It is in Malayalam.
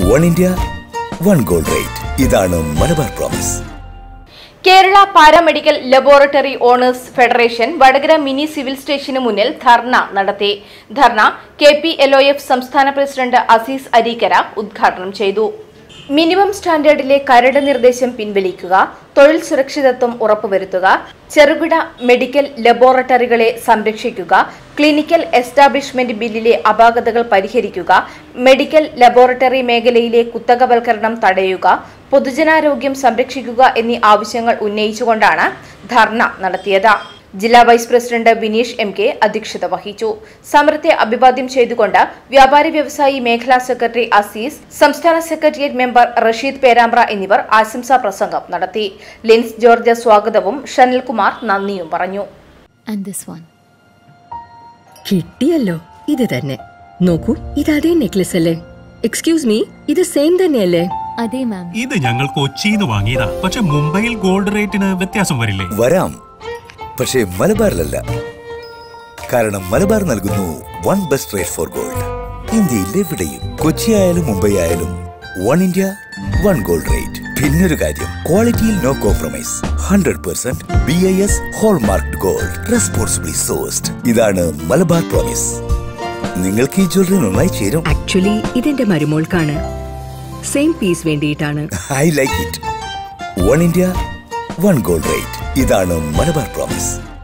One India one gold rate ഇതാണ് Malabar promise Kerala paramedical laboratory owners federation Vadakara mini civil സ്റ്റേഷന് മുന്നിൽ ധർണ നടത്തി dharna K P L O F സംസ്ഥാന പ്രസിഡന്റ് അസീസ് അരീക്കര ഉദ്ഘാടനം ചെയ്തു മിനിമം സ്റ്റാൻഡേർഡിലെ കരട് നിർദ്ദേശം പിൻവലിക്കുക തൊഴിൽ സുരക്ഷിതത്വം ഉറപ്പുവരുത്തുക ചെറുകിട മെഡിക്കൽ ലബോറട്ടറികളെ സംരക്ഷിക്കുക ക്ലിനിക്കൽ എസ്റ്റാബ്ലിഷ്മെന്റ് ബില്ലിലെ അപാകതകൾ പരിഹരിക്കുക മെഡിക്കൽ ലബോറട്ടറി മേഖലയിലെ കുത്തകവൽക്കരണം തടയുക പൊതുജനാരോഗ്യം സംരക്ഷിക്കുക എന്നീ ആവശ്യങ്ങൾ ഉന്നയിച്ചുകൊണ്ടാണ് ധർണ നടത്തിയത് ജില്ലാ vice president Vineesh M K അധ്യക്ഷത വഹിച്ചു സമരത്തെ അഭിവാദ്യം ചെയ്തുകൊണ്ട് വ്യാപാരി വ്യവസായി മേഖലാ സെക്രട്ടറി അസീസ് സംസ്ഥാന സെക്രട്ടേറിയറ്റ് മെമ്പർ റഷീദ് പേരാമ്പ്ര എന്നിവർ ആശംസാ പ്രസംഗം നടത്തി ലിൻസ് ജോർജ് സ്വാഗതവും ഷനിൽകുമാർ നന്ദിയും പറഞ്ഞു and this one. കിട്ടിയല്ലോ ഇത് തന്നെ നോക്കൂ ഇത് അതേ നെക്ലസ് അല്ലേ എക്സ്ക്യൂസ് മീ ഇത് സെയിം തന്നെയല്ലേ അതെ മാം ഇത് ഞങ്ങൾ കൊച്ചിന്ന് വാങ്ങിയതാ പക്ഷെ മുംബൈയിൽ ഗോൾഡ് റേറ്റിന് വ്യത്യാസം വരില്ലേ വരാം പക്ഷേ മലബാറിലല്ല കാരണം മലബാർ നൽകുന്നു one best rate for gold ഇന്ത്യയിൽ എവിടെയും കൊച്ചി ആയാലും മുംബൈ ആയാലും one India one gold rate പിന്നൊരു കാര്യം ക്വാളിറ്റിയിൽ no compromise hundred percent B I S hallmark gold responsibly sourced ഇതാണ് മലബാർ പ്രോമിസ് നിങ്ങൾക്ക് ഈ ജ്വല്ലറി നന്നായി ചേരും ആക്ച്വലി ഇതെന്റെ മരുമോൾക്കാണ് സെയിം പീസ് വേണ്ടിയിട്ടാണ് I like it one India one gold rate ഇതാണ് മലബാർ പ്രോമിസ്